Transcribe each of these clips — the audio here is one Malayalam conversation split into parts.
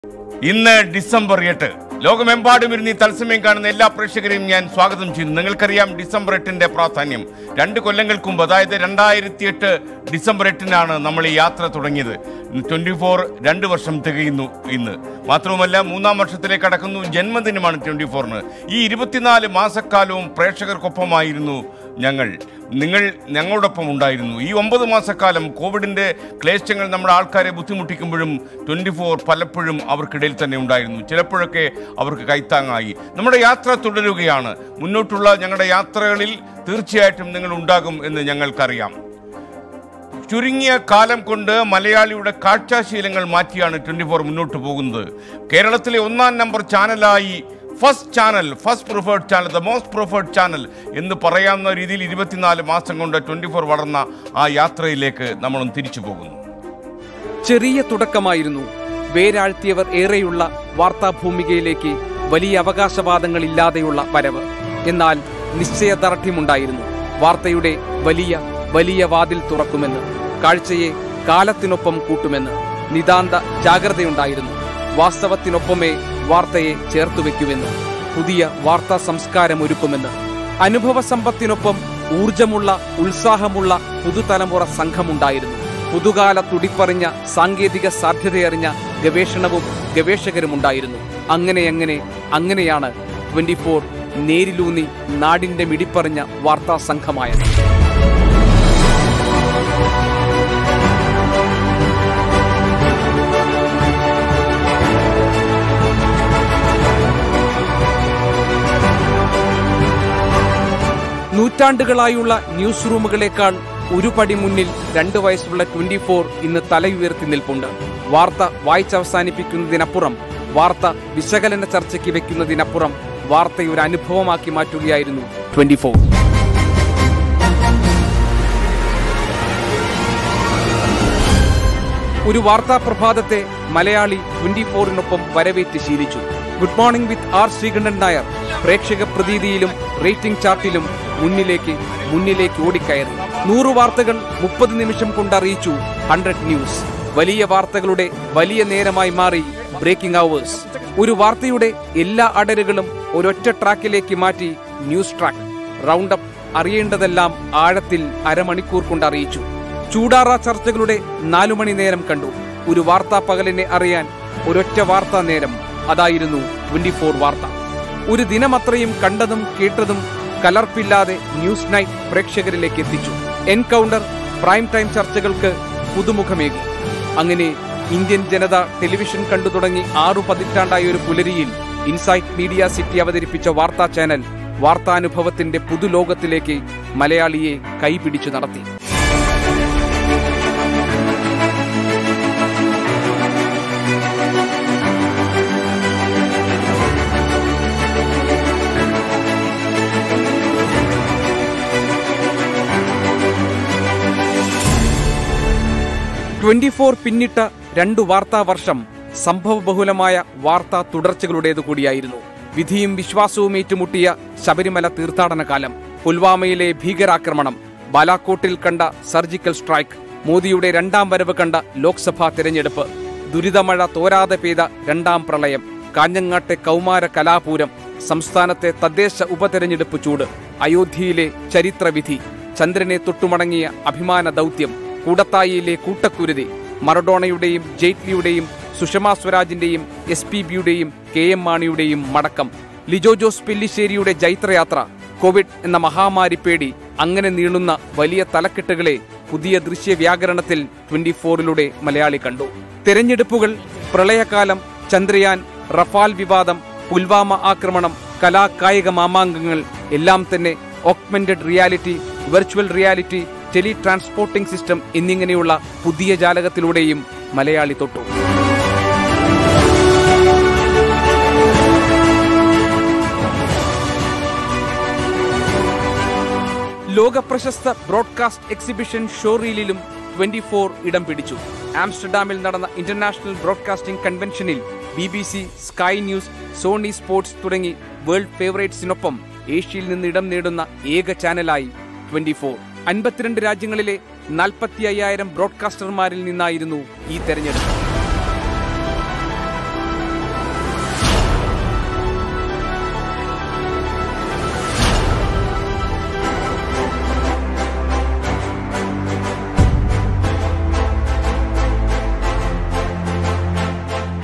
ഇന്ന് ഡിസംബർ എട്ട് ലോകമെമ്പാടും ഇരുന്ന് ഈ തത്സമയം കാണുന്ന എല്ലാ പ്രേക്ഷകരെയും ഞാൻ സ്വാഗതം ചെയ്യുന്നു നിങ്ങൾക്കറിയാം ഡിസംബർ എട്ടിന്റെ പ്രാധാന്യം രണ്ട് കൊല്ലങ്ങൾക്ക് മുമ്പ് അതായത് രണ്ടായിരത്തി എട്ട് ഡിസംബർ എട്ടിനാണ് നമ്മൾ ഈ യാത്ര തുടങ്ങിയത് ട്വന്റി ഫോർ രണ്ട് വർഷം തികയുന്നു ഇന്ന് മാത്രവുമല്ല മൂന്നാം വർഷത്തിലേക്ക് കടക്കുന്നു ജന്മദിനമാണ് ട്വന്റി ഫോറിന് ഈ ഇരുപത്തിനാല് മാസക്കാലവും പ്രേക്ഷകർക്കൊപ്പമായിരുന്നു ഞങ്ങൾ നിങ്ങൾ ഞങ്ങളോടൊപ്പം ഉണ്ടായിരുന്നു ഈ ഒമ്പത് മാസക്കാലം കോവിഡിൻ്റെ ക്ലേശങ്ങൾ നമ്മുടെ ആൾക്കാരെ ബുദ്ധിമുട്ടിക്കുമ്പോഴും ട്വൻറ്റി ഫോർ പലപ്പോഴും അവർക്കിടയിൽ തന്നെ ഉണ്ടായിരുന്നു ചിലപ്പോഴൊക്കെ അവർക്ക് കൈത്താങ്ങായി നമ്മുടെ യാത്ര തുടരുകയാണ് മുന്നോട്ടുള്ള ഞങ്ങളുടെ യാത്രകളിൽ തീർച്ചയായിട്ടും നിങ്ങൾ ഉണ്ടാകും എന്ന് ഞങ്ങൾക്കറിയാം ചുരുങ്ങിയ കാലം കൊണ്ട് മലയാളിയുടെ കാഴ്ചാശീലങ്ങൾ മാറ്റിയാണ് ട്വൻറ്റി ഫോർ മുന്നോട്ട് പോകുന്നത് കേരളത്തിലെ ഒന്നാം നമ്പർ ചാനലായി first channel first preferred channel the most preferred channel എന്ന് പറയാവുന്ന രീതിയിൽ ഇരുപത്തിനാല് മാസം കൊണ്ട് ട്വൻറ്റി ഫോർ വളർന്ന ആ യാത്രയിലേക്ക് നമ്മളും തിരിച്ചു പോകുന്നു ചെറിയ തുടക്കമായിരുന്നു വേരാഴ്ത്തിയവർ ഏറെയുള്ള വാർത്താഭൂമികയിലേക്ക് വലിയ അവകാശവാദങ്ങളില്ലാതെയുള്ള വരവ് എന്നാൽ നിശ്ചയദാർഢ്യമുണ്ടായിരുന്നു വാർത്തയുടെ വലിയ വലിയ വാതിൽ തുറക്കുമെന്ന് കാഴ്ചയെ കാലത്തിനൊപ്പം കൂട്ടുമെന്ന് നിതാന്ത ജാഗ്രതയുണ്ടായിരുന്നു വാസ്തവത്തിനൊപ്പമേ വാർത്തയെ ചേർത്തുവെക്കുമെന്ന് പുതിയ വാർത്താ സംസ്കാരം ഒരുക്കുമെന്ന് അനുഭവ സമ്പത്തിനൊപ്പം ഊർജമുള്ള ഉത്സാഹമുള്ള പുതുതലമുറ സംഘമുണ്ടായിരുന്നു പുതുകാല തുടിപ്പറിഞ്ഞ സാങ്കേതിക സാധ്യതയറിഞ്ഞ ഗവേഷണവും ഗവേഷകരുമുണ്ടായിരുന്നു അങ്ങനെ അങ്ങനെ അങ്ങനെയാണ് ട്വന്റി ഫോർ നേരിലൂന്നി നാടിന്റെ മിടിപ്പറിഞ്ഞ വാർത്താ സംഘമായത് നൂറ്റാണ്ടുകളായുള്ള ന്യൂസ് റൂമുകളെക്കാൾ ഒരു പടി മുന്നിൽ രണ്ട് വയസ്സുള്ള ട്വന്റി ഫോർ ഇന്ന് തലയുയർത്തി നിൽപ്പുണ്ട് വാർത്ത വായിച്ചവസാനിപ്പിക്കുന്നതിനപ്പുറം വാർത്ത വിശകലന ചർച്ചയ്ക്ക് വെക്കുന്നതിനപ്പുറം വാർത്തയെ ഒരു അനുഭവമാക്കി മാറ്റുകയായിരുന്നു ട്വന്റി ഫോർ ഒരു വാർത്താ പ്രഭാതത്തെ മലയാളി ട്വന്റി ഫോറിനൊപ്പം വരവേറ്റ് ശീലിച്ചു good morning with R Sreekandan Nair പ്രേക്ഷക പ്രതീതിയിലും റേറ്റിംഗ് ചാർട്ടിലും മുന്നിലേക്ക് മുന്നിലേക്ക് ഓടിക്കയറി നൂറ് വാർത്തകൾ മുപ്പത് നിമിഷം കൊണ്ട് അറിയിച്ചു ഹൺഡ്രഡ് ന്യൂസ് വലിയ വാർത്തകളുടെ വലിയ നേരമായി മാറി ബ്രേക്കിംഗ് അവേഴ്സ് ഒരു വാർത്തയുടെ എല്ലാ അടരുകളും ഒരൊറ്റ ട്രാക്കിലേക്ക് മാറ്റി ന്യൂസ് ട്രാക്ക് റൗണ്ട് അപ്പ് അറിയേണ്ടതെല്ലാം ആഴത്തിൽ അരമണിക്കൂർ കൊണ്ട് അറിയിച്ചു ചൂടാറ ചർച്ചകളുടെ നാലു മണി നേരം കണ്ടു ഒരു വാർത്താ പകലിനെ അറിയാൻ ഒരൊറ്റ വാർത്താ നേരം അതായിരുന്നു ട്വന്റി ഫോർ വാർത്ത ഒരു ദിനമത്രയും കണ്ടതും കേട്ടതും കലർപ്പില്ലാതെ ന്യൂസ് നൈറ്റ് പ്രേക്ഷകരിലേക്ക് എത്തിച്ചു എൻകൗണ്ടർ പ്രൈം ടൈം ചർച്ചകൾക്ക് പുതുമുഖമേകി അങ്ങനെ ഇന്ത്യൻ ജനത ടെലിവിഷൻ കണ്ടു തുടങ്ങി ആറു പതിറ്റാണ്ടായ ഒരു പുലരിയിൽ ഇൻസൈറ്റ് മീഡിയ സിറ്റി അവതരിപ്പിച്ച വാർത്താ ചാനൽ വാർത്താനുഭവത്തിന്റെ പുതുലോകത്തിലേക്ക് മലയാളിയെ കൈപിടിച്ചു നടത്തി ട്വന്റി ഫോർ പിന്നിട്ട രണ്ടു വാർത്താ വർഷം സംഭവബഹുലമായ വാർത്താ തുടർച്ചകളുടേതു കൂടിയായിരുന്നു വിധിയും വിശ്വാസവും ഏറ്റുമുട്ടിയ ശബരിമല തീർത്ഥാടന കാലം പുൽവാമയിലെ ഭീകരാക്രമണം ബാലാക്കോട്ടിൽ കണ്ട സർജിക്കൽ സ്ട്രൈക്ക് മോദിയുടെ രണ്ടാം വരവ് കണ്ട ലോക്സഭാ തിരഞ്ഞെടുപ്പ് ദുരിതമഴ തോരാതെ പെയ്ത രണ്ടാം പ്രളയം കാഞ്ഞങ്ങാട്ടെ കൗമാര കലാപൂരം സംസ്ഥാനത്തെ തദ്ദേശ ഉപതെരഞ്ഞെടുപ്പ് ചൂട് അയോധ്യയിലെ ചരിത്രവിധി ചന്ദ്രനെ തൊട്ടുമടങ്ങിയ അഭിമാന ദൗത്യം കൂടത്തായിയിലെ കൂട്ടക്കുരുതി മറഡോണയുടെയും ജെയ്റ്റ്ലിയുടെയും സുഷമാ സ്വരാജിന്റെയും എസ് പി ബിയുടെയും കെ എം മാണിയുടെയും മടക്കം ലിജോ ജോസ് പെല്ലിശ്ശേരിയുടെ ജൈത്രയാത്ര കോവിഡ് എന്ന മഹാമാരി പേടി അങ്ങനെ നീളുന്ന വലിയ തലക്കെട്ടുകളെ പുതിയ ദൃശ്യവ്യാകരണത്തിൽ ട്വന്റി ഫോറിലൂടെ മലയാളി കണ്ടു തെരഞ്ഞെടുപ്പുകൾ പ്രളയകാലം ചന്ദ്രയാൻ റഫാൽ വിവാദം പുൽവാമ ആക്രമണം കലാകായിക മാമാങ്കങ്ങൾ എല്ലാം തന്നെ augmented reality virtual reality tele transporting system എന്നിങ്ങനെയുള്ള പുതിയ ജാലകത്തിലൂടെയും മലയാളി തൊട്ടു ലോകപ്രശസ്ത ബ്രോഡ്കാസ്റ്റ് എക്സിബിഷൻ ഷോറീലിലും ട്വന്റി ഫോർ ഇടം പിടിച്ചു ആംസ്റ്റർഡാമിൽ നടന്ന ഇന്റർനാഷണൽ ബ്രോഡ്കാസ്റ്റിംഗ് കൺവെൻഷനിൽ B B C Sky News Sony Sports തുടങ്ങി വേൾഡ് ഫേവറേറ്റ്സിനൊപ്പം ഏഷ്യയിൽ നിന്ന് ഇടം നേടുന്ന ഏക ചാനലായി ട്വന്റി ഫോർ അൻപത്തിരണ്ട് രാജ്യങ്ങളിലെ നാൽപ്പത്തി അയ്യായിരം ബ്രോഡ്കാസ്റ്റർമാരിൽ നിന്നായിരുന്നു ഈ തെരഞ്ഞെടുപ്പ്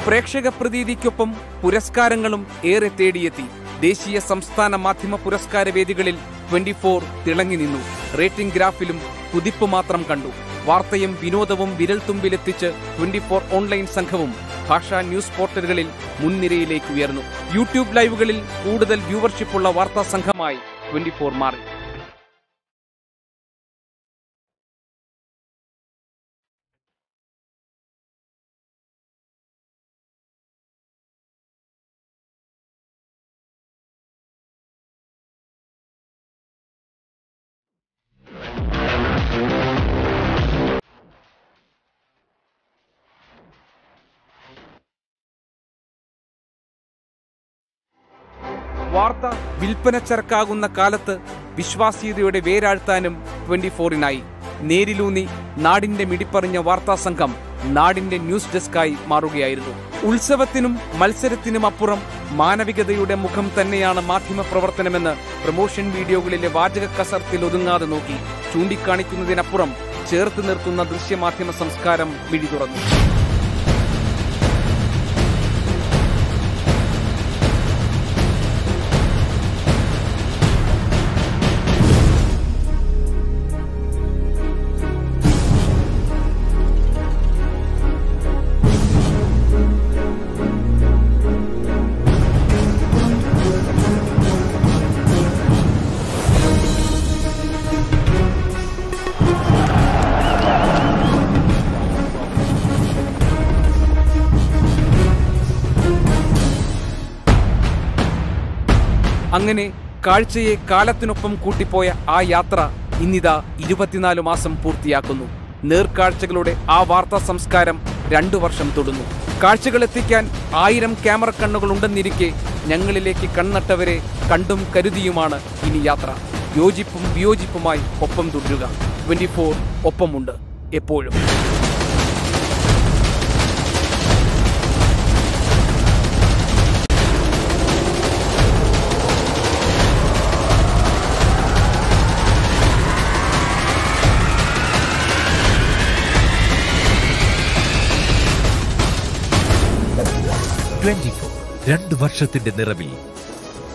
പ്രേക്ഷക പ്രതീതിക്കൊപ്പം പുരസ്കാരങ്ങളും ഏറെ തേടിയെത്തി ദേശീയ സംസ്ഥാന മാധ്യമ പുരസ്കാര വേദികളിൽ ട്വന്റി ഫോർ തിളങ്ങി നിന്നു റേറ്റിംഗ് ഗ്രാഫിലും കുതിപ്പ് മാത്രം കണ്ടു വാർത്തയും വിനോദവും വിരൽത്തുമ്പിലെത്തിച്ച് ട്വന്റി ഫോർ ഓൺലൈൻ സംഘവും ഭാഷാ ന്യൂസ് പോർട്ടലുകളിൽ മുൻനിരയിലേക്ക് ഉയർന്നു യൂട്യൂബ് ലൈവുകളിൽ കൂടുതൽ വ്യൂവർഷിപ്പുള്ള വാർത്താ സംഘമായി ട്വന്റി ഫോർ മാറി വാർത്ത വിൽപ്പനച്ചരക്കാകുന്ന കാലത്ത് വിശ്വാസ്യതയുടെ വേരാഴ്ത്താനും ട്വന്റി ഫോറിനായി നേരിലൂന്നി നാടിന്റെ മിടിപ്പറിഞ്ഞ വാർത്താ സംഘം നാടിന്റെ ന്യൂസ് ഡെസ്കായി മാറുകയായിരുന്നു ഉത്സവത്തിനും മത്സരത്തിനും അപ്പുറം മാനവികതയുടെ മുഖം തന്നെയാണ് മാധ്യമ പ്രവർത്തനമെന്ന് പ്രൊമോഷൻ വീഡിയോകളിലെ വാചക കസർത്തിൽ ഒതുങ്ങാതെ നോക്കി ചൂണ്ടിക്കാണിക്കുന്നതിനപ്പുറം ചേർത്ത് നിർത്തുന്ന ദൃശ്യമാധ്യമ സംസ്കാരം മിഴി തുറന്നു അങ്ങനെ കാഴ്ചയെ കാലത്തിനൊപ്പം കൂട്ടിപ്പോയ ആ യാത്ര ഇന്നിതാ ഇരുപത്തിനാല് മാസം പൂർത്തിയാക്കുന്നു നേർക്കാഴ്ചകളുടെ ആ വാർത്താ സംസ്കാരം രണ്ടു വർഷം തൊടുന്നു കാഴ്ചകൾ എത്തിക്കാൻ ആയിരം ക്യാമറ കണ്ണുകൾ ഉണ്ടെന്നിരിക്കെ ഞങ്ങളിലേക്ക് കണ്ണട്ടവരെ കണ്ടും കരുതിയുമാണ് ഇനി യാത്ര യോജിപ്പും വിയോജിപ്പുമായി ഒപ്പം തുടരുക ട്വന്റി ഫോർ ഒപ്പമുണ്ട് എപ്പോഴും ട്വന്റി ഫോർ രണ്ട് വർഷത്തിന്റെ നിറവിൽ